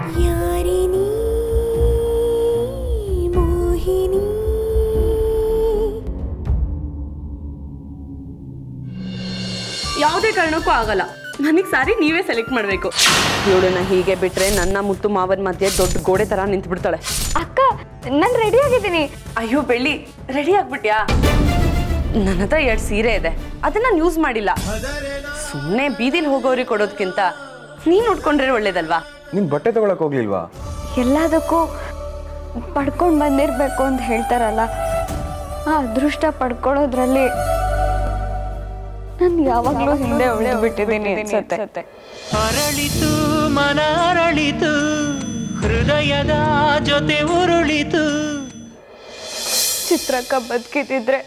ಯಾರಿನಿ ಮೋಹಿನಿ ಯಾವುದೇ ಕಾರಣಕ್ಕೂ ಆಗಲ್ಲ ನನಗೆ ಸಾರಿ ನೀವೇ ಸೆಲೆಕ್ಟ್ ಮಾಡಬೇಕು ಇವಳನ್ನ ಹೀಗೆ ಬಿಟ್ರೆ ನನ್ನ ಮುತ್ತು ಮಾವನ ಮಧ್ಯೆ ದೊಡ್ಡ ಗೋಡೆ ತರ ನಿಂತು ಬಿಡ್ತಾಳೆ ಅಕ್ಕ ನಾನು ರೆಡಿ ಆಗಿದ್ದೀನಿ ಅಯ್ಯೋ ಬೆಳ್ಳಿ ರೆಡಿ ಆಗ್ಬಿಟ್ಯಾ ನನ್ನ ಹತ್ರ ಎರಡು ಸೀರೆ ಇದೆ ಅದನ್ನ ನಾನು ಯೂಸ್ ಮಾಡಿಲ್ಲ ಸುಮ್ಮನೆ ಬೀದಿಲಿ ಹೋಗೋರಿಗೆ ಕೊಡೋದ್ಕಿಂತ ನೀನ್ ಉಟ್ಕೊಂಡ್ರೆ ಒಳ್ಳೇದಲ್ವಾ ನೀನ್ ಬಟ್ಟೆ ತಗೊಳಕ್ ಹೋಗ್ಲಿಲ್ವಾ ಎಲ್ಲದಕ್ಕೂ ಪಡ್ಕೊಂಡು ಬಂದಿರಬೇಕು ಅಂತ ಹೇಳ್ತಾರಲ್ಲ ಆ ಅದೃಷ್ಟ ಪಡ್ಕೊಳ್ಳೋದ್ರಲ್ಲಿ ನಾನು ಯಾವಾಗಲೂ ಹಿಂದೆ ಉಳಿದು ಬಿಟ್ಟಿದ್ದೀನಿ ಅನ್ಸುತ್ತೆ ಅರಳಿತು ಮನ ಅರಳಿತು ಹೃದಯದ ಜೊತೆ ಉರುಳಿತು ಚಿತ್ರಕ್ಕ ಬದುಕಿದ್ರೆ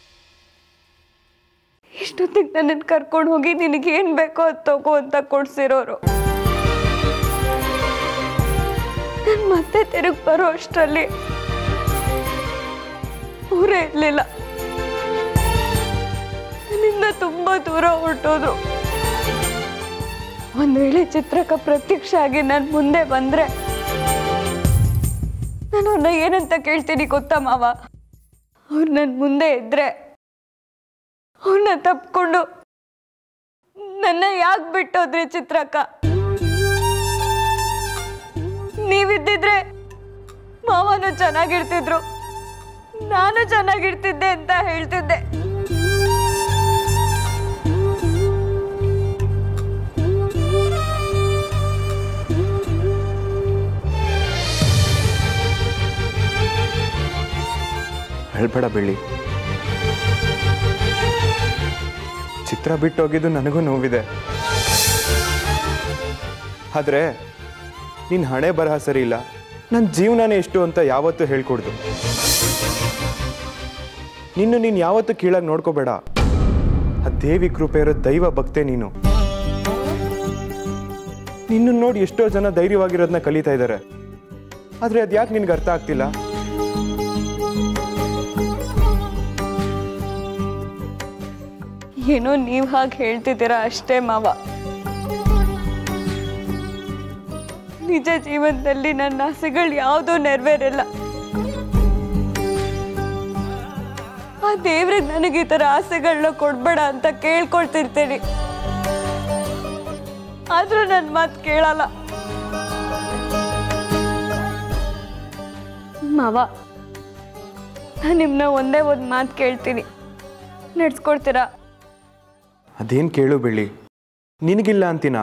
ಇಷ್ಟೊತ್ತಿಗೆ ನನ್ನನ್ನು ಕರ್ಕೊಂಡು ಹೋಗಿ ನಿನಗೆ ಏನು ಬೇಕೋ ಅದು ತಗೋ ಅಂತ ಕೊಡ್ಸಿರೋರು ನಾನು ಮತ್ತೆ ತಿರುಗಿ ಬರೋ ಅಷ್ಟರಲ್ಲಿ ಊರೇ ಇರಲಿಲ್ಲ ನನ್ನಿಂದ ತುಂಬ ದೂರ ಹೊರಟೋದ್ರು ಒಂದ್ ವೇಳೆ ಚಿತ್ರಕ್ಕ ಪ್ರತ್ಯಕ್ಷ ಆಗಿ ನನ್ನ ಮುಂದೆ ಬಂದ್ರೆ ನಾನು ಅವ್ರನ್ನ ಏನಂತ ಕೇಳ್ತೀನಿ ಗೊತ್ತಾ ಮಾವ ಅವ್ರು ನನ್ನ ಮುಂದೆ ಇದ್ರೆ ಅವ್ರನ್ನ ತಪ್ಕೊಂಡು ನನ್ನ ಯಾಕೆ ಬಿಟ್ಟೋದ್ರಿ ಚಿತ್ರಕ್ಕ ನೀವಿದ್ದಿದ್ರೆ ಮಾವನು ಚೆನ್ನಾಗಿರ್ತಿದ್ರು ನಾನು ಚೆನ್ನಾಗಿರ್ತಿದ್ದೆ ಅಂತ ಹೇಳ್ತಿದ್ದೆ ಹೇಳ್ಬೇಡ ಬೆಳ್ಳಿ ಚಿತ್ರ ಬಿಟ್ಟೋಗಿದ್ದು ನನಗೂ ನೋವಿದೆ ಆದ್ರೆ ನಿನ್ ಹಣೆ ಬರಹ ಸರಿ ಇಲ್ಲ ನನ್ನ ಜೀವನನೇ ಎಷ್ಟು ಅಂತ ಯಾವತ್ತೂ ಹೇಳ್ಕೊಡ್ದು ನಿನ್ನು ನೀನು ಯಾವತ್ತೂ ಕೀಳಾಗಿ ನೋಡ್ಕೋಬೇಡ ಆ ದೇವಿ ಕೃಪೆ ಇರೋ ದೈವ ಭಕ್ತೆ ನೀನು ನಿನ್ನ ನೋಡಿ ಎಷ್ಟೋ ಜನ ಧೈರ್ಯವಾಗಿರೋದನ್ನ ಕಲಿತಾ ಇದ್ದಾರೆ ಆದ್ರೆ ಅದ್ಯಾಕೆ ನಿನ್ಗೆ ಅರ್ಥ ಆಗ್ತಿಲ್ಲ ಏನೋ ನೀವು ಹಾಗೆ ಹೇಳ್ತಿದ್ದೀರಾ ಅಷ್ಟೇ ಮಾವ ನಿಜ ಜೀವನದಲ್ಲಿ ನನ್ನ ಆಸೆಗಳು ಯಾವುದೂ ನೆರವೇರಿಲ್ಲ ಆ ದೇವ್ರಿಗೆ ನನಗೆ ಈ ಥರ ಆಸೆಗಳನ್ನ ಕೊಡ್ಬೇಡ ಅಂತ ಕೇಳ್ಕೊಳ್ತಿರ್ತೀನಿ ಆದ್ರೂ ನನ್ನ ಮಾತು ಕೇಳಲ್ಲ ಮಾವ ನಾನು ನಿಮ್ಮನ್ನ ಒಂದೇ ಒಂದು ಮಾತು ಕೇಳ್ತೀನಿ ನಡ್ಸ್ಕೊಡ್ತೀರಾ ಅದೇನ್ ಕೇಳು ಬೆಳ್ಳಿ ನಿನಗಿಲ್ಲ ಅಂತೀನ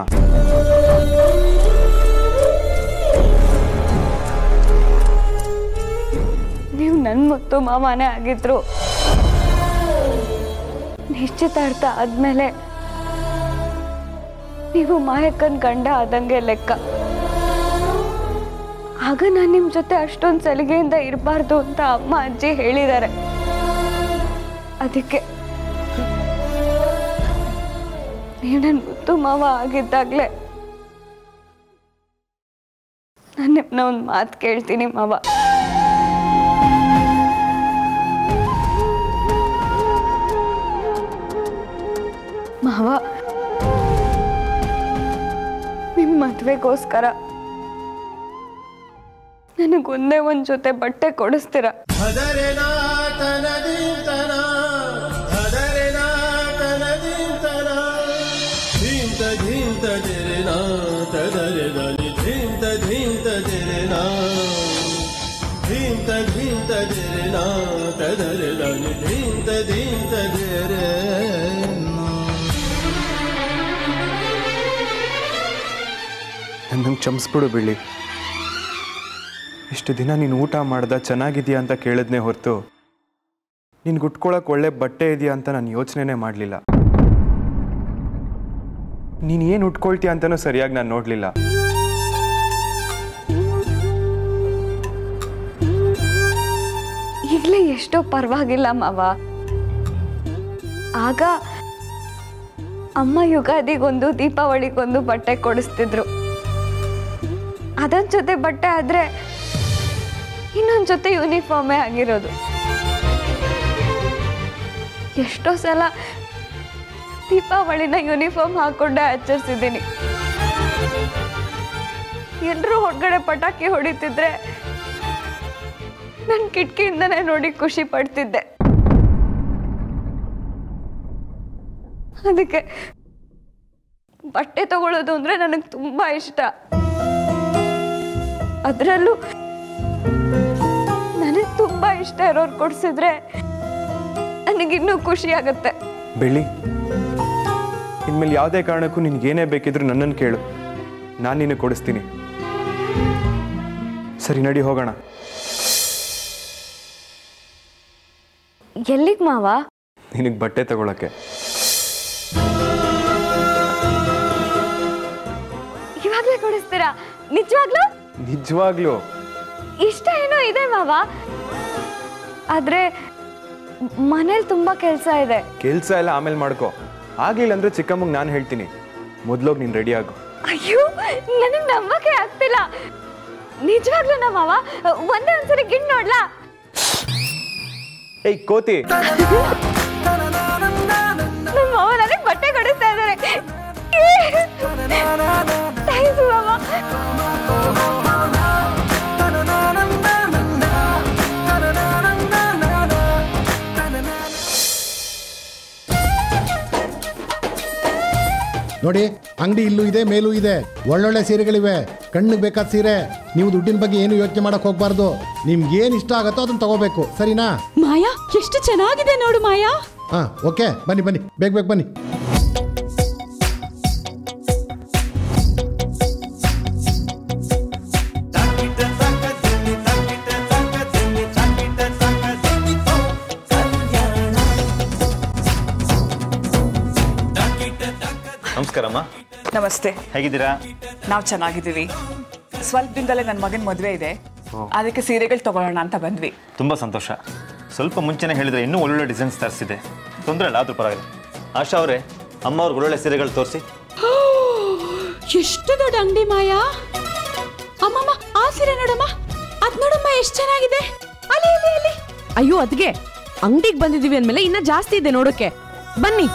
ನೀವು ನನ್ನ ಮತ್ತು ಮಾವನೇ ಆಗಿದ್ರು ನಿಶ್ಚಿತಾರ್ಥ ಆದ್ಮೇಲೆ ನೀವು ಮಾಯಕ್ಕನ್ ಗಂಡ ಆದಂಗೆ ಲೆಕ್ಕ ಆಗ ನಾನು ನಿಮ್ಮ ಜೊತೆ ಅಷ್ಟೊಂದು ಸಲಿಗೆಯಿಂದ ಇರಬಾರ್ದು ಅಂತ ಅಮ್ಮ ಅಜ್ಜಿ ಹೇಳಿದ್ದಾರೆ ಅದಕ್ಕೆ ನೀವು ನನ್ನ ಮುತ್ತು ಮಾವ ಆಗಿದ್ದಾಗಲೇ ನಾನು ನಿಮ್ಮನ್ನ ಒಂದು ಮಾತು ಕೇಳ್ತೀನಿ ಮಾವ ಮಾವ ನಿಮ್ಮ ಮದುವೆಗೋಸ್ಕರ ನನಗೊಂದೇ ಒಂದು ಜೊತೆ ಬಟ್ಟೆ ಕೊಡಿಸ್ತೀರಾ ಹದರೆನ ತನದಿಂತನ ಹದರೆನ ತನದಿಂತನ ಧೀಂತ ಧೀಂತ ಜೆರೆನ ತದರೆದನಿ ಧೀಂತ ಧೀಂತ ಜೆರೆನ ಧೀಂತ ಧೀಂತ ಜೆರೆನ ತದರೆದನಿ ಧೀಂತ ಧೀಂತ ಜೆರೆನ ನನ್ನಂಗೆ ಚಮಿಸ್ಬಿಡು ಬೆಳ್ಳಿ ಇಷ್ಟು ದಿನ ನೀನು ಊಟ ಮಾಡ್ದ ಚೆನ್ನಾಗಿದೆಯಾ ಅಂತ ಕೇಳಿದ್ನೇ ಹೊರತು ನಿನ್ಗೆ ಉಟ್ಕೊಳಕ್ ಒಳ್ಳೆ ಬಟ್ಟೆ ಇದೆಯಾ ಅಂತ ನಾನು ಯೋಚನೆನೇ ಮಾಡಲಿಲ್ಲ ನೀನು ಏನು ಉಟ್ಕೊಳ್ತೀಯ ಅಂತಲೂ ಸರಿಯಾಗಿ ನಾನು ನೋಡಲಿಲ್ಲ ಈಗಲೇ ಎಷ್ಟೋ ಪರವಾಗಿಲ್ಲ ಮಾವ ಆಗ ಅಮ್ಮ ಯುಗಾದಿಗೊಂದು ದೀಪಾವಳಿಗೊಂದು ಬಟ್ಟೆ ಕೊಡಿಸ್ತಿದ್ರು ಅದೊಂದು ಜೊತೆ ಬಟ್ಟೆ ಆದ್ರೆ ಇನ್ನೊಂದು ಜೊತೆ ಯೂನಿಫಾರ್ಮೇ ಆಗಿರೋದು ಎಷ್ಟೋ ಸಲ ದೀಪಾವಳಿನ ಯೂನಿಫಾರ್ಮ್ ಹಾಕೊಂಡೆ ಆಚರಿಸಿದ್ದೀನಿ ಎಲ್ಲರೂ ಹೊರಗಡೆ ಪಟಾಕಿ ಹೊಡಿತಿದ್ರೆ ನನ್ನ ಕಿಟಕಿಯಿಂದನೇ ನೋಡಿ ಖುಷಿ ಪಡ್ತಿದ್ದೆ ಅದಕ್ಕೆ ಬಟ್ಟೆ ತಗೊಳ್ಳೋದು ಅಂದ್ರೆ ನನಗೆ ತುಂಬಾ ಇಷ್ಟ ಅದರಲ್ಲೂ ನನಗೆ ತುಂಬಾ ಇಷ್ಟ ಇರೋರು ಕೊಡ್ಸಿದ್ರೆ ನನಗಿನ್ನೂ ಖುಷಿ ಆಗುತ್ತೆ ಬೆಳ್ಳಿ ಇನ್ಮೇಲೆ ಯಾವುದೇ ಕಾರಣಕ್ಕೂ ನಿನಗೇನೇ ಬೇಕಿದ್ರು ನನ್ನನ್ನು ಕೇಳು ನಾನು ನಿನಗೆ ಕೊಡಿಸ್ತೀನಿ ಸರಿ ನಡಿ ಹೋಗೋಣ ಎಲ್ಲಿಗೆ ಮಾವ ನಿನಗೆ ಬಟ್ಟೆ ತಗೊಳಕ್ಕೆ ಇವಾಗಲೇ ಕೊಡಿಸ್ತೀರಾ ನಿಜವಾಗ್ಲೂ ನಿಜವಾಗ್ಲೂ ಇಷ್ಟ ಏನೋ ಇದೆ ಮಾವ ಆದ್ರೆ ಮನೇಲಿ ತುಂಬಾ ಕೆಲಸ ಇದೆ ಕೆಲಸ ಎಲ್ಲ ಆಮೇಲೆ ಮಾಡ್ಕೋ ಆಗಿಲ್ಲ ಅಂದ್ರೆ ಚಿಕ್ಕಮ್ಮಗೆ ನಾನು ಹೇಳ್ತೀನಿ ಮೊದ್ಲೋಗಿ ನೀನು ರೆಡಿ ಆಗು ಅಯ್ಯೋ ನನಗೆ ನಂಬಕ್ಕೆ ಆಗ್ತಿಲ್ಲ ನಿಜವಾಗ್ಲೂ ನಮ್ಮ ಮಾವ ಒಂದೇ ಒಂದ್ಸರಿ ಗಿಣ್ ನೋಡ್ಲಾ ಏಯ್ ಕೋತಿ ನಮ್ಮ ಮಾವ ನನಗೆ ಬಟ್ಟೆ ಕೊಡಿಸ್ತಾ ಇದ್ದಾರೆ ಥ್ಯಾಂಕ್ಸ್ ಮಾವ ನೋಡಿ ಅಂಗಡಿ ಇಲ್ಲೂ ಇದೆ ಮೇಲೂ ಇದೆ ಒಳ್ಳೊಳ್ಳೆ ಸೀರೆಗಳಿವೆ ಕಣ್ಣಿಗೆ ಬೇಕಾದ ಸೀರೆ ನೀವು ದುಡ್ಡಿನ ಬಗ್ಗೆ ಏನು ಯೋಚನೆ ಮಾಡಕ್ ಹೋಗ್ಬಾರ್ದು ನಿಮ್ಗೆ ಏನು ಇಷ್ಟ ಆಗತ್ತೋ ಅದನ್ನ ತಗೋಬೇಕು ಸರಿನಾ ಮಾಯಾ ಎಷ್ಟು ಚೆನ್ನಾಗಿದೆ ನೋಡು ಮಾಯಾ ಹಾ ಓಕೆ ಬನ್ನಿ ಬನ್ನಿ ಬೇಗ ಬೇಗ ಬನ್ನಿ ನಮಸ್ಕಾರಮ್ಮ ನಮಸ್ತೆ ಹೇಗಿದ್ದೀರಾ ನಾವು ಚೆನ್ನಾಗಿದ್ದೀವಿ ಸ್ವಲ್ಪ ದಿನದಲ್ಲೇ ನನ್ನ ಮಗನ ಮದುವೆ ಇದೆ ಅದಕ್ಕೆ ಸೀರೆಗಳು ತಗೊಳ್ಳೋಣ ಅಂತ ಬಂದ್ವಿ ತುಂಬ ಸಂತೋಷ ಸ್ವಲ್ಪ ಮುಂಚೆನೇ ಹೇಳಿದ್ರೆ ಇನ್ನೂ ಒಳ್ಳೊಳ್ಳೆ ಡಿಸೈನ್ಸ್ ತರಿಸಿದೆ ತೊಂದರೆ ಇಲ್ಲ ಆದ್ರೂ ಪರವಾಗಿಲ್ಲ ಆಶಾ ಅವರೇ ಅಮ್ಮ ಅವ್ರಿಗೆ ಒಳ್ಳೊಳ್ಳೆ ಸೀರೆಗಳು ತೋರಿಸಿ ಎಷ್ಟು ದೊಡ್ಡ ಅಂಗಡಿ ಮಾಯಾ ಅಮ್ಮಮ್ಮ ಆ ಸೀರೆ ನೋಡಮ್ಮ ಅದ್ ನೋಡಮ್ಮ ಎಷ್ಟು ಚೆನ್ನಾಗಿದೆ ಅಲ್ಲಿ ಅಲ್ಲಿ ಅಲ್ಲಿ ಅಯ್ಯೋ ಅದ್ಗೆ ಅಂಗಡಿಗೆ ಬಂದಿದೀವಿ ಅಂದ್ಮೇಲೆ ಇನ್ನ ಜಾಸ್ತಿ ಇದೆ ನೋಡೋಕೆ ಬನ್ನಿ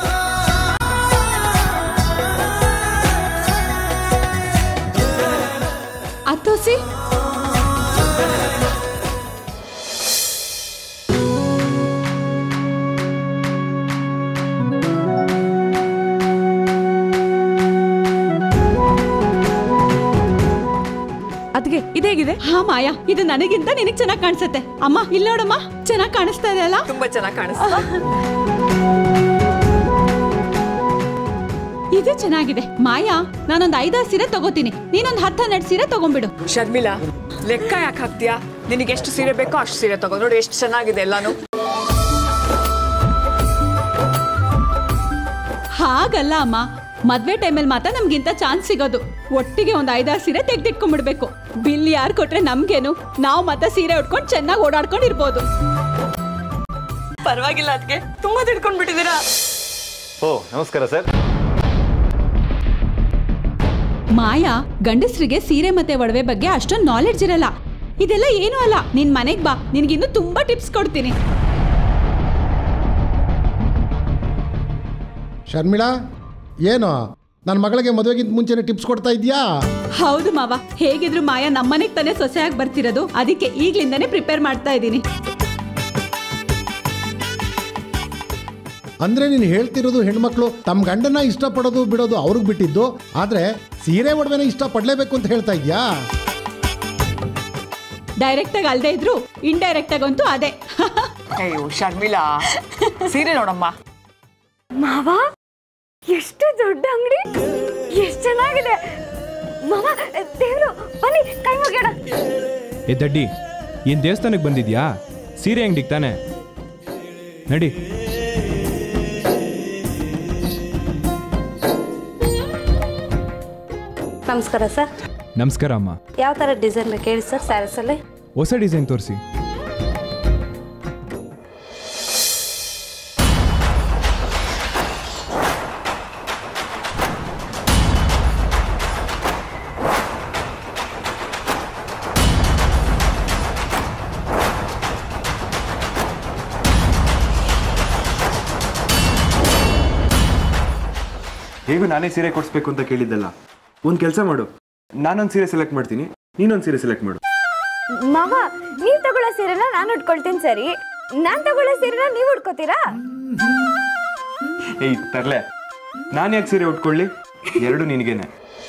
ಅತ್ತೋಸಿ ಅದ್ಗೆ ಇದೇಗಿದೆ ಹಾ ಮಾಯಾ ಇದು ನನಗಿಂತ ನಿನಗ್ ಚೆನ್ನಾಗಿ ಕಾಣಿಸುತ್ತೆ ಅಮ್ಮ ಇಲ್ಲಿ ನೋಡಮ್ಮ ಚೆನ್ನಾಗಿ ಕಾಣಿಸ್ತಾ ಇದೆ ಅಲ್ಲ ತುಂಬಾ ಚೆನ್ನಾಗಿ ಕಾಣಿಸ್ತಾ ಇದು ಚೆನ್ನಾಗಿದೆ ಮಾಯಾ ನಾನೊಂದ್ ಐದಾರು ಸೀರೆ ತಗೋತೀನಿ ನೀನೊಂದ್ ಹತ್ತು ಹನ್ನೆರಡು ಸೀರೆ ತಗೊಂಡ್ಬಿಡು ಶರ್ಮಿಳಾ ಲೆಕ್ಕ ಯಾಕೆ ಹಾಕ್ತೀಯಾ ನಿನಗೆ ಎಷ್ಟು ಸೀರೆ ಬೇಕೋ ಅಷ್ಟು ಸೀರೆ ತಗೋ ನೋಡಿ ಎಷ್ಟು ಚೆನ್ನಾಗಿದೆ ಎಲ್ಲಾನು ಹಾಗಲ್ಲ ಅಮ್ಮ ಮದ್ವೆ ಟೈಮಲ್ಲಿ ಮಾತ್ರ ನಮ್ಗಿಂತ ಚಾನ್ಸ್ ಸಿಗೋದು ಒಟ್ಟಿಗೆ ಒಂದ್ ಐದಾರು ಸೀರೆ ತೆಗ್ದಿಟ್ಕೊಂಡ್ಬಿಡ್ಬೇಕು ಬಿಲ್ ಯಾರು ಕೊಟ್ರೆ ನಮ್ಗೇನು ನಾವು ಮತ್ತೆ ಸೀರೆ ಉಟ್ಕೊಂಡು ಚೆನ್ನಾಗಿ ಓಡಾಡ್ಕೊಂಡು ಇರ್ಬೋದು ಪರವಾಗಿಲ್ಲ ಅದಕ್ಕೆ ತುಂಬಾ ತಿಳ್ಕೊಂಡ್ಬಿಟ್ಟಿದ್ದೀರಾ ಓ ನಮಸ್ಕಾರ ಸರ್ ಮಾಯಾ ಗಂಡಸ್ರಿಗೆ ಸೀರೆ ಮತ್ತೆ ಒಡವೆ ಬಗ್ಗೆ ಅಷ್ಟೊಂದು ನಾಲೆಡ್ಜ್ ಇರಲ್ಲ ಇದೆಲ್ಲ ಏನೂ ಅಲ್ಲ ನಿನ್ ಮನೆಗ್ ಬಾ ನಿನ್ಗಿನ್ನೂ ತುಂಬಾ ಟಿಪ್ಸ್ ಕೊಡ್ತೀನಿ ಶರ್ಮಿಳಾ ಏನು ನನ್ನ ಮಗಳಿಗೆ ಮದುವೆಗಿಂತ ಮುಂಚೆನೆ ಟಿಪ್ಸ್ ಕೊಡ್ತಾ ಇದೀಯಾ ಹೌದು ಮಾವ ಹೇಗಿದ್ರು ಮಾಯಾ ನಮ್ಮನೆಗ್ ತಾನೇ ಸೊಸೆಯಾಗಿ ಬರ್ತಿರೋದು ಅದಕ್ಕೆ ಈಗ್ಲಿಂದಾನೇ ಪ್ರಿಪೇರ್ ಮಾಡ್ತಾ ಇದ್ದೀನಿ ಅಂದ್ರೆ ನೀನು ಹೇಳ್ತಿರೋದು ಹೆಣ್ಮಕ್ಳು ತಮ್ಮ ಗಂಡನ ಇಷ್ಟಪಡೋದು ಬಿಡೋದು ಅವ್ರಿಗೆ ಬಿಟ್ಟಿದ್ದು ಆದ್ರೆ ಸೀರೆ ಒಡವೆನ ಇಷ್ಟ ಪಡ್ಲೇಬೇಕು ಅಂತ ಹೇಳ್ತಾ ಇದ್ಯಾ ಡೈರೆಕ್ಟ್ ಆಗಿ ಅಲ್ದೇ ಇದ್ರು ಇಂಡೈರೆಕ್ಟ್ ಆಗಂತೂ ಅದೇ ಅಯ್ಯೋ ಶರ್ಮಿಳಾ ಸೀರೆ ನೋಡಮ್ಮ ಮಾವ ಎಷ್ಟು ದೊಡ್ಡ ಅಂಗಡಿ ಎಷ್ಟು ಚೆನ್ನಾಗಿದೆ ಮಾವ ದೇವ್ರು ಬನ್ನಿ ಕೈ ಮುಗಿಯೋಣ ಏ ದಡ್ಡಿ ಏನ್ ದೇವಸ್ಥಾನಕ್ಕೆ ಬಂದಿದ್ಯಾ ಸೀರೆ ಅಂಗಡಿಗೆ ತಾನೆ ನಡಿ ನಮಸ್ಕಾರ ಸರ್ ನಮಸ್ಕಾರ ಅಮ್ಮ ಯಾವ ಥರ ಡಿಸೈನ್ ಬೇಕು ಹೇಳಿ ಸರ್ ಸ್ಯಾರೀಸಲ್ಲಿ ಹೊಸ ಡಿಸೈನ್ ತೋರಿಸಿ ಹೇಗೂ ನಾನೇ ಸೀರೆ ಕೊಡಿಸ್ಬೇಕು ಅಂತ ಕೇಳಿದ್ದಲ್ಲ ಒಂದು ಕೆಲಸ ಮಾಡು ನಾನೊಂದು ಸೀರೆ ಸೆಲೆಕ್ಟ್ ಮಾಡ್ತೀನಿ ನೀನೊಂದು ಸೀರೆ ಸೆಲೆಕ್ಟ್ ಮಾಡು ಮಾವ ನೀವ್ ತಗೊಳ್ಳೋ ಸೀರೆನ ನಾನು ಉಟ್ಕೊಳ್ತೀನಿ ಸರಿ ನಾನ್ ತಗೊಳ್ಳೋ ಸೀರೆನ ನೀವು ಉಟ್ಕೋತೀರಾ ಏಯ್ ತರ್ಲೆ ನಾನು ಯಾಕೆ ಸೀರೆ ಉಟ್ಕೊಳ್ಳಿ ಎರಡು ನಿನಗೇನೆ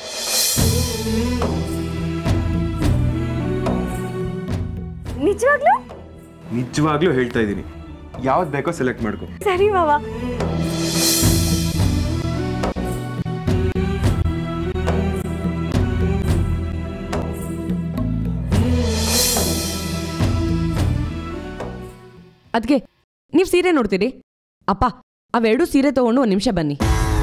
ನಿಜವಾಗ್ಲೂ ನಿಜವಾಗ್ಲೂ ಹೇಳ್ತಾ ಇದ್ದೀನಿ ಯಾವ್ದು ಬೇಕೋ ಸೆಲೆಕ್ಟ್ ಮಾಡ್ಕೊ ಸರಿ ಮಾವ ಅದಕ್ಕೆ ನೀವು ಸೀರೆ ನೋಡ್ತೀರಿ ಅಪ್ಪ ಅವೆರಡು ಸೀರೆ ತಗೊಂಡು ಒಂದು ನಿಮಿಷ ಬನ್ನಿ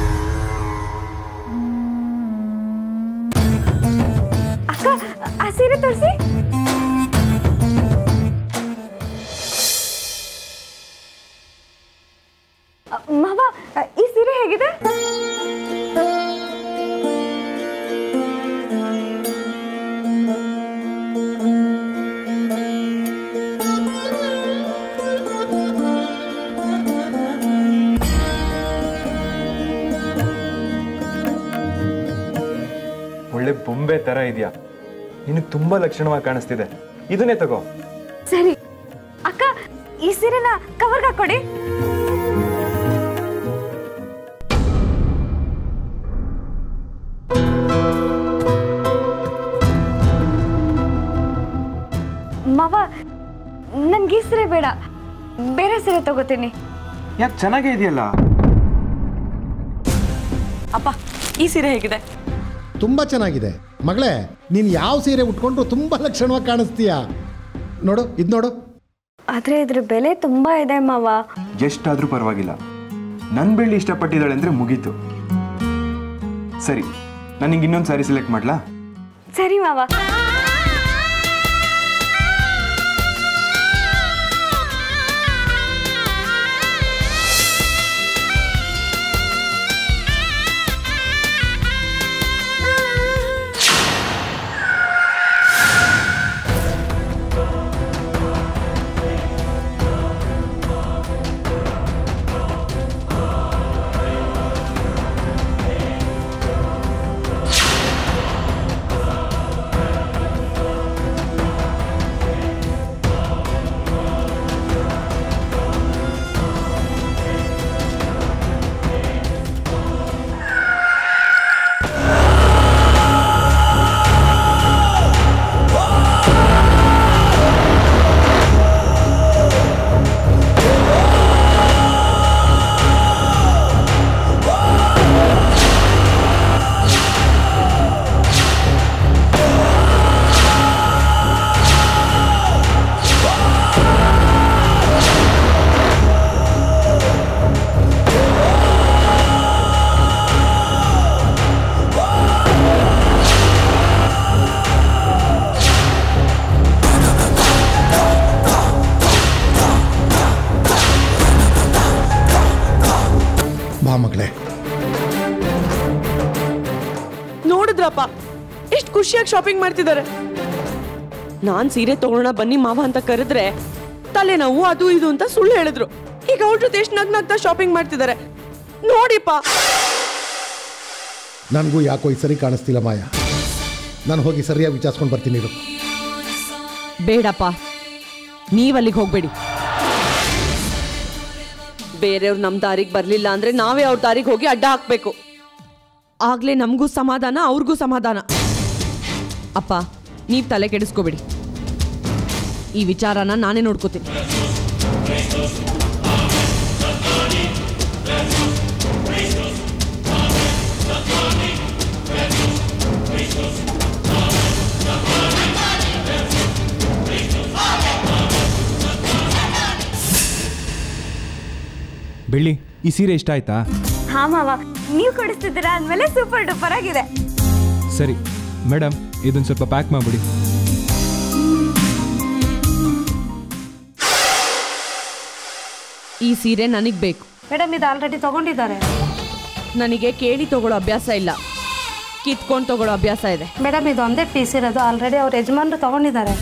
ಅಕ್ಕ ಆ ಸೀರೆ ತೋರಿಸಿ ಮಾವ ಈ ಸೀರೆ ಹೇಗಿದೆ ಒಳ್ಳೆ ಬೊಂಬೆ ತರ ಇದೆಯಾ ನಿನಗೆ ತುಂಬಾ ಲಕ್ಷಣವಾಗಿ ಕಾಣಿಸ್ತಿದೆ ಇದನ್ನೇ ತಗೋ ಸರಿ ಅಕ್ಕ ಈ ಸೀರೆನ ಕವರ್ಗೆ ಹಾಕೊಡಿ ಮಾವ ನನ್ಗೆ ಈ ಸೀರೆ ಬೇಡ ಬೇರೆ ಸೀರೆ ತಗೋತೀನಿ ಯಾಕೆ ಚೆನ್ನಾಗೇ ಇದೆಯಲ್ಲ ಅಪ್ಪ ಈ ಸೀರೆ ಹೇಗಿದೆ ತುಂಬ ಚೆನ್ನಾಗಿದೆ ಮಗಳೇ ನೀನು ಯಾವ ಸೀರೆ ಉಟ್ಕೊಂಡ್ರು ತುಂಬ ಲಕ್ಷಣವಾಗಿ ಕಾಣಿಸ್ತೀಯ ನೋಡು ಇದು ನೋಡು ಆದ್ರೆ ಇದ್ರ ಬೆಲೆ ತುಂಬಾ ಇದೆ ಮಾವ ಎಷ್ಟಾದ್ರೂ ಪರವಾಗಿಲ್ಲ ನನ್ನ ಬೆಳ್ಳಿ ಇಷ್ಟಪಟ್ಟಿದ್ದಾಳೆ ಅಂದ್ರೆ ಮುಗೀತು ಸರಿ ನಾನು ನಿಂಗೆ ಇನ್ನೊಂದು ಸಾರಿ ಸೆಲೆಕ್ಟ್ ಮಾಡ್ಲಾ ಸರಿ ಮಾವ ಬಾ ಮಗಳೇ ನೋಡಿದ್ರಪ್ಪ ಎಷ್ಟು ಖುಷಿಯಾಗಿ ಶಾಪಿಂಗ್ ಮಾಡ್ತಿದ್ದಾರೆ ನಾನ್ ಸೀರೆ ತಗೊಳ್ಳೋಣ ಬನ್ನಿ ಮಾವ ಅಂತ ಕರೆದ್ರೆ ತಲೆನೋವು ಅದು ಇದು ಅಂತ ಸುಳ್ಳು ಹೇಳಿದ್ರು ಈಗ ಅವ್ರ ಜೊತೆ ಎಷ್ಟು ನಗ್ನಗ್ತಾ ಶಾಪಿಂಗ್ ಮಾಡ್ತಿದ್ದಾರೆ ನೋಡಿಪ್ಪ ನನಗೂ ಯಾಕೋ ಈ ಸರಿ ಕಾಣಿಸ್ತಿಲ್ಲ ಮಾಯ ನಾನು ಹೋಗಿ ಸರಿಯಾಗಿ ವಿಚಾರಿಸ್ಕೊಂಡು ಬರ್ತೀನಿ ಇರು ಬೇಡಪ್ಪ ನೀವಲ್ಲಿಗೆ ಹೋಗ್ಬೇಡಿ ಬೇರೆಯವ್ರು ನಮ್ಮ ದಾರಿಗೆ ಬರಲಿಲ್ಲ ಅಂದ್ರೆ ನಾವೇ ಅವ್ರ ದಾರಿಗೆ ಹೋಗಿ ಅಡ್ಡ ಹಾಕ್ಬೇಕು ಆಗ್ಲೇ ನಮಗೂ ಸಮಾಧಾನ ಅವ್ರಿಗೂ ಸಮಾಧಾನ ಅಪ್ಪ ನೀವು ತಲೆ ಕೆಡಿಸ್ಕೋಬೇಡಿ ಈ ವಿಚಾರನ ನಾನೇ ನೋಡ್ಕೋತೀನಿ ಬೆಳ್ಳಿ ಈ ಸೀರೆ ಇಷ್ಟ ಆಯ್ತಾ ಹಾ ಮಾವ ನೀವು ಕೊಡಿಸ್ತಿದ್ದೀರಾ ಅಂದಮೇಲೆ ಸೂಪರ್ ಡೂಪರ್ ಆಗಿದೆ ಸರಿ ಮೇಡಮ್ ಇದನ್ನು ಸ್ವಲ್ಪ ಪ್ಯಾಕ್ ಮಾಡಿಬಿಡಿ ಈ ಸೀರೆ ನನಗೆ ಬೇಕು ಮೇಡಮ್ ಇದು ಆಲ್ರೆಡಿ ತಗೊಂಡಿದ್ದಾರೆ ನನಗೆ ಕೇಳಿ ತಗೊಳ್ಳೋ ಅಭ್ಯಾಸ ಇಲ್ಲ ಕಿತ್ಕೊಂಡು ತಗೊಳ್ಳೋ ಅಭ್ಯಾಸ ಇದೆ ಮೇಡಮ್ ಇದು ಒಂದೇ ಪೀಸ್ ಇರೋದು ಆಲ್ರೆಡಿ ಅವ್ರ ಯಜಮಾನ್ರು ತಗೊಂಡಿದ್ದಾರೆ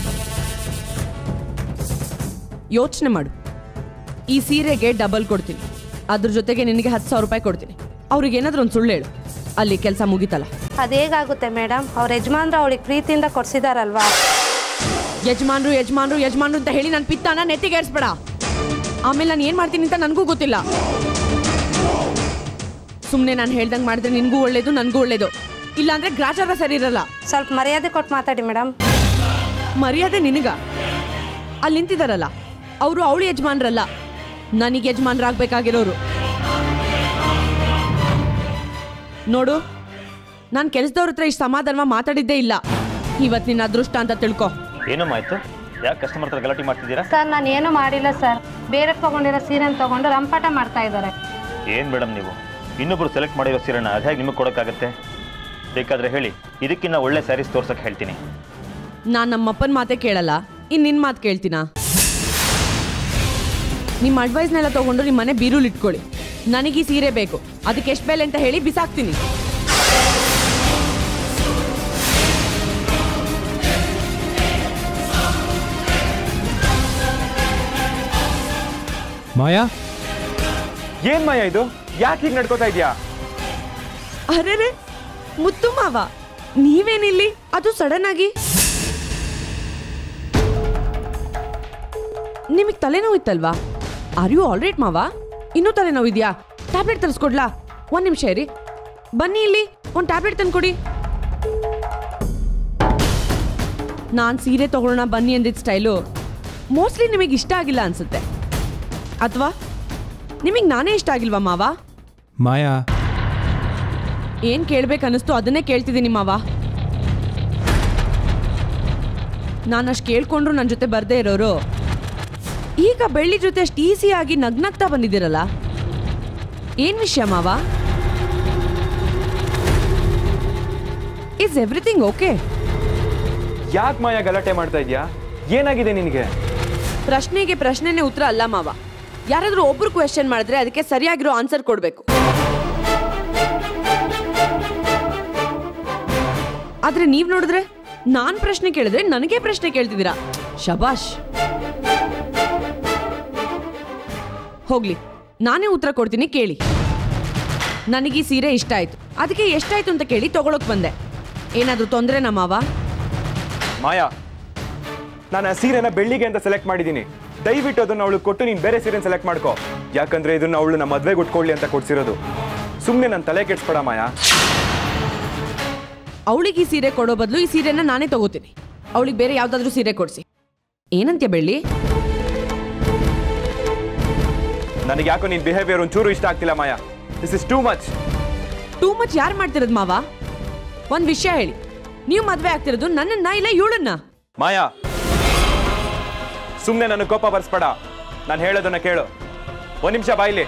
ಯೋಚನೆ ಮಾಡು ಈ ಸೀರೆಗೆ ಡಬಲ್ ಕೊಡ್ತೀನಿ ಅದ್ರ ಜೊತೆಗೆ ನಿನಗೆ ಹತ್ತು ಸಾವಿರ ರೂಪಾಯಿ ಕೊಡ್ತೀನಿ ಅವ್ರಿಗೆ ಏನಾದರೂ ಒಂದು ಸುಳ್ಳು ಹೇಳು ಅಲ್ಲಿ ಕೆಲಸ ಮುಗೀತಲ್ಲ ಅದೇಗಾಗುತ್ತೆ ಮೇಡಮ್ ಅವ್ರ ಯಜಮಾನ್ರು ಅವಳಿಗೆ ಪ್ರೀತಿಯಿಂದ ಕೊಡ್ಸಿದಾರಲ್ವಾ ಯಜಮಾನ್ರು ಯಜಮಾನ್ರು ಯಜಮಾನ್ರು ಅಂತ ಹೇಳಿ ನನ್ನ ಪಿತ್ತನ ನೆತ್ತಿಗೆ ಏರ್ಸ್ಬೇಡ ಆಮೇಲೆ ನಾನು ಏನು ಮಾಡ್ತೀನಿ ಅಂತ ನನಗೂ ಗೊತ್ತಿಲ್ಲ ಸುಮ್ಮನೆ ನಾನು ಹೇಳ್ದಂಗೆ ಮಾಡಿದ್ರೆ ನಿನಗೂ ಒಳ್ಳೇದು ನನಗೂ ಒಳ್ಳೇದು ಇಲ್ಲಾಂದ್ರೆ ಗ್ರಾಚಾರ ಸರಿ ಇರಲ್ಲ ಸ್ವಲ್ಪ ಮರ್ಯಾದೆ ಕೊಟ್ಟು ಮಾತಾಡಿ ಮೇಡಮ್ ಮರ್ಯಾದೆ ನಿನಗ ಅಲ್ಲಿ ನಿಂತಿದಾರಲ್ಲ ಅವರು ಅವಳು ಯಜಮಾನ್ರಲ್ಲ ನನಗೆ ಯಜಮಾನ್ರಾಗಬೇಕಾಗಿರೋರು ನೋಡು ನಾನು ಕೆಲಸದವ್ರ ಹತ್ರ ಇಷ್ಟು ಸಮಾಧಾನವಾಗಿ ಮಾತಾಡಿದ್ದೇ ಇಲ್ಲ ಇವತ್ತು ನಿನ್ನ ಅದೃಷ್ಟ ಅಂತ ತಿಳ್ಕೊ ಏನಮ್ಮ ಆಯ್ತು ಯಾಕೆ ಕಸ್ಟಮರ್ ಹತ್ರ ಗಲಾಟೆ ಮಾಡ್ತಿದ್ದೀರಾ ಸರ್ ನಾನು ಏನು ಮಾಡಿಲ್ಲ ಸರ್ ಬೇರೆ ತಗೊಂಡಿರೋ ಸೀರೆನ ತಗೊಂಡು ರಂಪಾಟ ಮಾಡ್ತಾ ಇದ್ದಾರೆ ಏನು ಮೇಡಮ್ ನೀವು ಇನ್ನೊಬ್ರು ಸೆಲೆಕ್ಟ್ ಮಾಡಿರೋ ಸೀರೆನ ಅದು ಹೇಗೆ ನಿಮಗೆ ಕೊಡೋಕ್ಕಾಗತ್ತೆ ಬೇಕಾದರೆ ಹೇಳಿ ಇದಕ್ಕಿಂತ ಒಳ್ಳೆ ಸ್ಯಾರೀಸ್ ತೋರ್ಸಕ್ಕೆ ಹೇಳ್ತೀನಿ ನಾನು ನಮ್ಮಪ್ಪನ ಮಾತೇ ಕೇಳಲ್ಲ ಇನ್ನು ನಿನ್ನ ಮಾತು ಕೇಳ್ತೀನಾ ನಿಮ್ಮ ಅಡ್ವೈಸ್ನೆಲ್ಲ ತಗೊಂಡು ನಿಮ್ಮ ಮನೆ ಬೀರುಲ್ ಇಟ್ಕೊಳ್ಳಿ ನನಗೆ ಈ ಸೀರೆ ಬೇಕು ಅದಕ್ಕೆ ಎಷ್ಟು ಬೆಲೆ ಅಂತ ಹೇಳಿ ಬಿಸಾಕ್ತೀನಿ ಮಾಯಾ ಏನ್ ಮಾಯ ಇದು ಯಾಕೆ ಹೀಗೆ ನಡ್ಕೋತಾ ಇದೆಯಾ ಅರೆ ಮುತ್ತು ಮಾವ ನೀವೇನಿಲ್ಲಿ ಅದು ಸಡನ್ ಆಗಿ ನಿಮಗೆ ತಲೆನೋವು ಇತ್ತಲ್ವಾ ಆರ್ ಯು ಆಲ್ರೈಟ್ ಮಾವ ಇನ್ನೂ ತಲೆನೋವು ಇದೆಯಾ ಟ್ಯಾಬ್ಲೆಟ್ ತರಿಸ್ಕೊಡ್ಲಾ ಒಂದು ನಿಮಿಷ ಇರಿ ಬನ್ನಿ ಇಲ್ಲಿ ಒಂದು ಟ್ಯಾಬ್ಲೆಟ್ ತಂದ್ಕೊಡಿ ನಾನು ಸೀರೆ ತಗೊಳ್ಳೋಣ ಬನ್ನಿ ಅಂದಿದ್ದ ಸ್ಟೈಲು ಮೋಸ್ಟ್ಲಿ ನಿಮಗೆ ಇಷ್ಟ ಆಗಿಲ್ಲ ಅನ್ಸುತ್ತೆ ಅಥವಾ ನಿಮಗೆ ನಾನೇ ಇಷ್ಟ ಆಗಿಲ್ವಾ ಮಾವ ಮಾಯಾ ಏನ್ ಕೇಳ್ಬೇಕು ಅನ್ನಿಸ್ತು ಅದನ್ನೇ ಕೇಳ್ತಿದ್ದೀನಿ ಮಾವ ನಾನು ಅಷ್ಟು ಕೇಳ್ಕೊಂಡ್ರು ನನ್ನ ಜೊತೆ ಬರ್ದೇ ಇರೋರು ಈಗ ಬೆಳ್ಳಿ ಜೊತೆ ಅಷ್ಟು ಈಸಿಯಾಗಿ ನಗ್ನಗ್ತಾ ಬಂದಿದ್ದೀರಲ್ಲ ಏನ್ ವಿಷಯ ಮಾವ ಇಸ್ ಎವ್ರಿಥಿಂಗ್ ಓಕೆ ಯಾಕೆ ಮಾಯ ಗಲಾಟೆ ಮಾಡ್ತಾ ಇದೆಯಾ ಏನಾಗಿದೆ ನಿನಗೆ ಪ್ರಶ್ನೆಗೆ ಪ್ರಶ್ನೆನೇ ಉತ್ತರ ಅಲ್ಲ ಮಾವ ಯಾರಾದ್ರೂ ಒಬ್ರು ಕ್ವೆಶನ್ ಮಾಡಿದ್ರೆ ಅದಕ್ಕೆ ಸರಿಯಾಗಿರೋ ಆನ್ಸರ್ ಕೊಡ್ಬೇಕು ಆದ್ರೆ ನೀವ್ ನೋಡಿದ್ರೆ ನಾನ್ ಪ್ರಶ್ನೆ ಕೇಳಿದ್ರೆ ನನಗೆ ಪ್ರಶ್ನೆ ಕೇಳ್ತಿದ್ದೀರಾ ಶಬಾಷ್ ಹೋಗ್ಲಿ ನಾನೇ ಉತ್ತರ ಕೊಡ್ತೀನಿ ಕೇಳಿ ನನಗೆ ಈ ಸೀರೆ ಇಷ್ಟ ಆಯ್ತು ಅದಕ್ಕೆ ಎಷ್ಟಾಯ್ತು ಅಂತ ಕೇಳಿ ತಗೊಳಕ್ ಬಂದೆ ಏನಾದ್ರೂ ತೊಂದರೆನಾ ಮಾವ ಮಾಯಾ ನಾನು ಆ ಸೀರೆನ ಬೆಳ್ಳಿಗೆ ಅಂತ ಸೆಲೆಕ್ಟ್ ಮಾಡಿದ್ದೀನಿ ದಯವಿಟ್ಟು ಅದನ್ನ ಅವಳು ಕೊಟ್ಟು ನೀನು ಬೇರೆ ಸೀರೆನ ಸೆಲೆಕ್ಟ್ ಮಾಡ್ಕೋ ಯಾಕಂದ್ರೆ ಇದನ್ನ ಅವಳು ನಮ್ಮ ಮದ್ವೆಗೆ ಉಟ್ಕೊಳ್ಳಿ ಅಂತ ಕೊಡ್ಸಿರೋದು ಸುಮ್ಮನೆ ನನ್ನ ತಲೆ ಕೆಡ್ಸ್ಬೇಡ ಮಾಯಾ ಅವಳಿಗೆ ಈ ಸೀರೆ ಕೊಡೋ ಬದಲು ಈ ಸೀರೆನ ನಾನೇ ತಗೋತೀನಿ ಅವಳಿಗೆ ಬೇರೆ ಯಾವ್ದಾದ್ರೂ ಸೀರೆ ಕೊಡಿಸಿ ಏನಂತ್ಯ ಬೆಳ್ಳಿ ನನಗೆ ಯಾಕೋ ನಿನ್ ಬಿಹೇವಿಯರ್ ಒಂಚೂರು ಇಷ್ಟ ಆಗ್ತಿಲ್ಲ Maya this is too much too much ಯಾರು ಮಾಡ್ತಿರೋದು ಮಾವ ಒಂದ್ ವಿಷಯ ಹೇಳಿ ನೀವು ಮದ್ವೆ ಆಗ್ತಿರೋದು ನನ್ನನ್ನ ಇಲ್ಲ ಇವಳನ್ನ ಮಾಯಾ ಸುಮ್ಮನೆ ನನ್ನ ಕೋಪ ಬರ್ಸ್ಬೇಡ ನಾನು ಹೇಳೋದನ್ನ ಕೇಳು ಒಂದ್ ನಿಮಿಷ ಬಾಯ್ಲಿ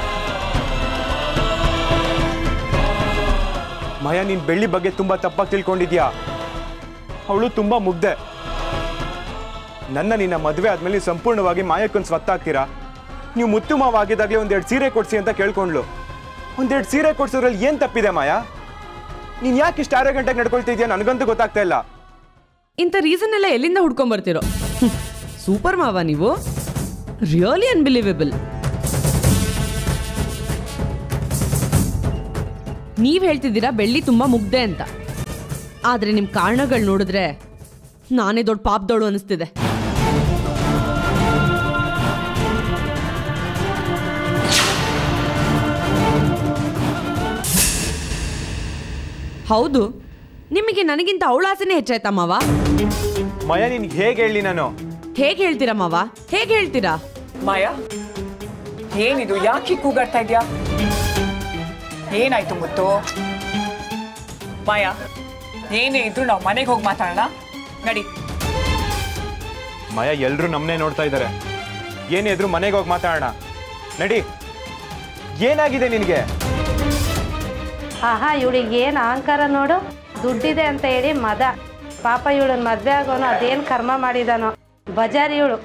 ಮಾಯಾ ನೀನ್ ಬೆಳ್ಳಿ ಬಗ್ಗೆ ತುಂಬಾ ತಪ್ಪಾಗಿ ತಿಳ್ಕೊಂಡಿದ್ಯಾ ಅವಳು ತುಂಬಾ ಮುಗ್ದೆ ನನ್ನ ನಿನ್ನ ಮದುವೆ ಆದ್ಮೇಲೆ ನೀವು ಸಂಪೂರ್ಣವಾಗಿ ಮಾಯಕ್ಕೊಂದು ಸ್ವತ್ತಾಗ್ತೀರಾ ನೀವು ಮುತ್ತು ಮಾವ ಆಗಿದ್ದಾಗಲೇ ಒಂದೆರಡು ಸೀರೆ ಕೊಡ್ಸಿ ಅಂತ ಕೇಳ್ಕೊಂಡ್ಲು ಒಂದೆರಡು ಸೀರೆ ಕೊಡ್ಸೋದ್ರಲ್ಲಿ ಏನ್ ತಪ್ಪಿದೆ ಮಾಯಾ ನೀನ್ ಯಾಕೆ ಇಷ್ಟು ಆರು ಗಂಟೆಗೆ ನಡ್ಕೊಳ್ತಿದ್ಯಾ ನನಗಂತೂ ಗೊತ್ತಾಗ್ತಾ ಇಲ್ಲ ಇಂಥ ರೀಸನ್ ಎಲ್ಲ ಎಲ್ಲಿಂದ ಹುಡ್ಕೊಂಡ್ ಬರ್ತಿರೋ ಸೂಪರ್ ಮಾವ ನೀವು ರಿಯಲಿ ಅನ್ಬಿಲೀವೇಬಲ್ ನೀವ್ ಹೇಳ್ತಿದ್ದೀರಾ ಬೆಳ್ಳಿ ತುಂಬಾ ಮುಗ್ದೆ ಅಂತ ಆದ್ರೆ ನಿಮ್ ಕಾರಣಗಳು ನೋಡಿದ್ರೆ ನಾನೇ ದೊಡ್ಡ ಪಾಪದವಳು ಅನಿಸ್ತಿದೆ ಹೌದು ನಿಮಗೆ ನನಗಿಂತ ಅವಳ ಆಸೆನೇ ಹೆಚ್ಚಾಯ್ತಾ ಮಾವ ಮಯ ನಿನ್ಗೆ ಹೇಗೆ ಹೇಳಿ ನಾನು ಹೇಗೆ ಹೇಳ್ತೀರಾ ಮಾವ ಹೇಗೆ ಹೇಳ್ತೀರಾ ಮಾಯಾ ಏನಿದು ಯಾಕೆ ಹೀಗ್ ಕೂಗಾಡ್ತಾ ಇದ್ಯಾ ಏನಾಯ್ತು ಮುತ್ತು ಮಾಯಾ ಏನೇ ಇದ್ರು ನಾವು ಮನೆಗೆ ಹೋಗಿ ಮಾತಾಡೋಣ ನಡಿ ಮಯ ಎಲ್ರು ನಮ್ಮನೆ ನೋಡ್ತಾ ಇದ್ದಾರೆ ಏನೇ ಇದ್ರು ಮನೆಗೆ ಹೋಗಿ ಮಾತಾಡೋಣ ನಡಿ ಏನಾಗಿದೆ ನಿನಗೆ ಆಹಾ ಇವಳಿಗೆ ಏನು ಅಹಂಕಾರ ನೋಡು ದುಡ್ಡಿದೆ ಅಂತ ಹೇಳಿ ಮದ ಪಾಪ ಇವಳನ್ನ ಮದ್ವೆ ಆಗೋನು ಅದೇನು ಕರ್ಮ ಮಾಡಿದಾನೋ ಬಜಾರಿ ಇವಳು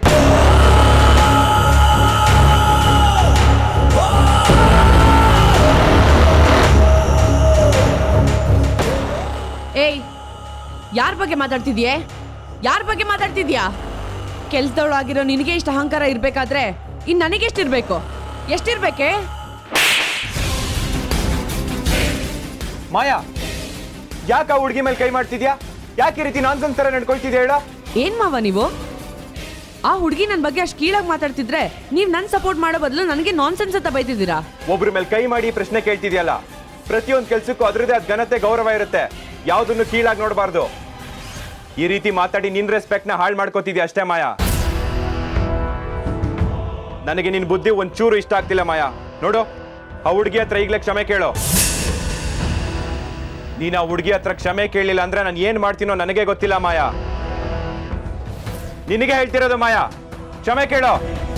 ಏಯ್ ಯಾರ ಬಗ್ಗೆ ಮಾತಾಡ್ತಿದ್ಯೆ ಯಾರ ಬಗ್ಗೆ ಮಾತಾಡ್ತಿದ್ಯಾ ಕೆಲ್ಸದವಳಾಗಿರೋ ನಿನಗೆ ಇಷ್ಟು ಅಹಂಕಾರ ಇರ್ಬೇಕಾದ್ರೆ ಇನ್ ನನಗೆ ಎಷ್ಟಿರ್ಬೇಕು ಎಷ್ಟಿರ್ಬೇಕೆ ಮಾಯಾ ಯಾಕೆ ಆ ಹುಡುಗಿ ಮೇಲೆ ಕೈ ಮಾಡ್ತಿದ್ಯಾ ಯಾಕೆ ಈ ರೀತಿ ನಾನ್ಸೆನ್ಸ್ ತರ ನಡ್ಕೊಳ್ತಿದ್ಯಾ ಹೇಳ ಏನ್ ಮಾವ ನೀವು ಆ ಹುಡುಗಿ ನನ್ನ ಬಗ್ಗೆ ಅಷ್ಟು ಕೀಳಾಗಿ ಮಾತಾಡ್ತಿದ್ರೆ ನೀವ್ ನನ್ ಸಪೋರ್ಟ್ ಮಾಡೋ ಬದಲು ನನಗೆ ನಾನ್ಸೆನ್ಸ್ ಅಂತ ಬೈತಿದ್ದೀರಾ ಒಬ್ರ ಮೇಲೆ ಕೈ ಮಾಡಿ ಪ್ರಶ್ನೆ ಕೇಳ್ತಿದ್ಯಲ್ಲ ಪ್ರತಿಯೊಂದು ಕೆಲ್ಸಕ್ಕೂ ಅದ್ರದ್ದೇ ಅದ್ ಘನತೆ ಗೌರವ ಇರುತ್ತೆ ಯಾವ್ದನ್ನು ಕೀಳಾಗಿ ನೋಡಬಾರ್ದು ಈ ರೀತಿ ಮಾತಾಡಿ ನಿನ್ ರೆಸ್ಪೆಕ್ಟ್ ನ ಹಾಳು ಮಾಡ್ಕೋತಿದ್ಯಾ ಅಷ್ಟೇ ಮಾಯಾ ನನಗೆ ನಿನ್ ಬುದ್ಧಿ ಒಂಚೂರು ಇಷ್ಟ ಆಗ್ತಿಲ್ಲ ಮಾಯಾ ನೋಡು ಆ ಹುಡುಗಿ ಹತ್ರ ಈಗಲೇ ಕ್ಷಮೆ ಕೇಳು ನೀನ್ ಆ ಹುಡುಗಿ ಹತ್ರ ಕ್ಷಮೆ ಕೇಳಲಿಲ್ಲ ಅಂದ್ರೆ ನಾನು ಏನ್ ಮಾಡ್ತೀನೋ ನನಗೆ ಗೊತ್ತಿಲ್ಲ ಮಾಯಾ ನಿನಗೆ ಹೇಳ್ತಿರೋದು ಮಾಯಾ ಕ್ಷಮೆ ಕೇಳೋ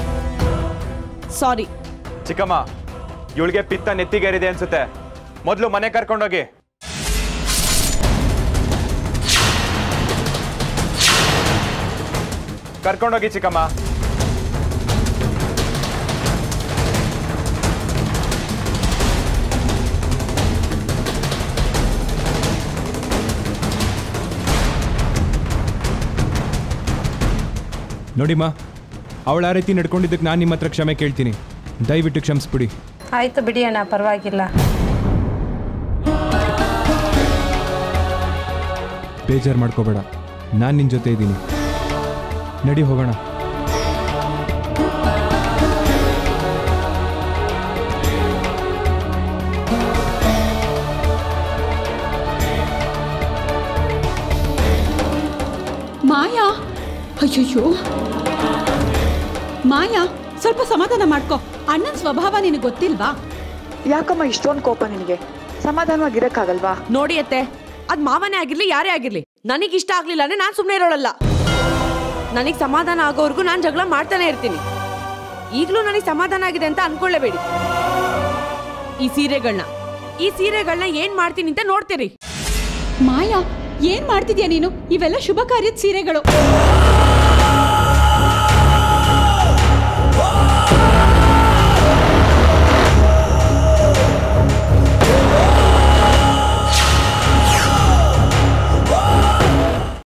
ಸಾರಿ ಚಿಕ್ಕಮ್ಮ ಇವಳಿಗೆ ಪಿತ್ತ ನೆತ್ತಿಗೇರಿದೆ ಅನ್ಸುತ್ತೆ ಮೊದಲು ಮನೆ ಕರ್ಕೊಂಡೋಗಿ ಕರ್ಕೊಂಡೋಗಿ ಚಿಕ್ಕಮ್ಮ ನೋಡಿಮ್ಮ ಅವಳು ಆ ರೀತಿ ನಡ್ಕೊಂಡಿದ್ದಕ್ಕೆ ನಾನು ನಿಮ್ಮ ಹತ್ರ ಕ್ಷಮೆ ಕೇಳ್ತೀನಿ ದಯವಿಟ್ಟು ಕ್ಷಮಿಸ್ಬಿಡಿ ಆಯ್ತು ಬಿಡಿ ಅಣ್ಣ ಪರವಾಗಿಲ್ಲ ಬೇಜಾರು ಮಾಡ್ಕೋಬೇಡ ನಾನು ನಿನ್ನ ಜೊತೆ ಇದ್ದೀನಿ ನಡಿ ಹೋಗೋಣ ಮಾಯಾ ಅಯ್ಯಯ್ಯೋ ಮಾಯಾ ಸ್ವಲ್ಪ ಸಮಾಧಾನ ಮಾಡ್ಕೊ ಅಣ್ಣನ ಸ್ವಭಾವ ನಿನಗೆ ಗೊತ್ತಿಲ್ವಾ ಯಾಕಮ್ಮ ಇಷ್ಟೊಂದು ಕೋಪ ನಿನಗೆ ಸಮಾಧಾನವಾಗಿರಕ್ಕಾಗಲ್ವಾ ನೋಡಿ ಅತ್ತೆ ಅದ್ ಮಾವನೇ ಆಗಿರ್ಲಿ ಯಾರೇ ಆಗಿರ್ಲಿ ನನಗ್ ಇಷ್ಟ ಆಗ್ಲಿಲ್ಲ ಅಂದ್ರೆ ನಾನ್ ಸುಮ್ನೆ ಇರೋಳಲ್ಲ ನನಗ್ ಸಮಾಧಾನ ಆಗೋವರೆಗೂ ನಾನ್ ಜಗಳ ಮಾಡ್ತಾನೆ ಇರ್ತೀನಿ ಈಗ್ಲೂ ನನಗ್ ಸಮಾಧಾನ ಆಗಿದೆ ಅಂತ ಅನ್ಕೊಳ್ಳೇಬೇಡಿ ಈ ಸೀರೆಗಳನ್ನ ಈ ಸೀರೆಗಳನ್ನ ಏನ್ ಮಾಡ್ತೀನಿ ಅಂತ ನೋಡ್ತೀರಿ ಮಾಯಾ ಏನ್ ಮಾಡ್ತಿದ್ಯಾ ನೀನು ಇವೆಲ್ಲ ಶುಭ ಕಾರ್ಯದ ಸೀರೆಗಳು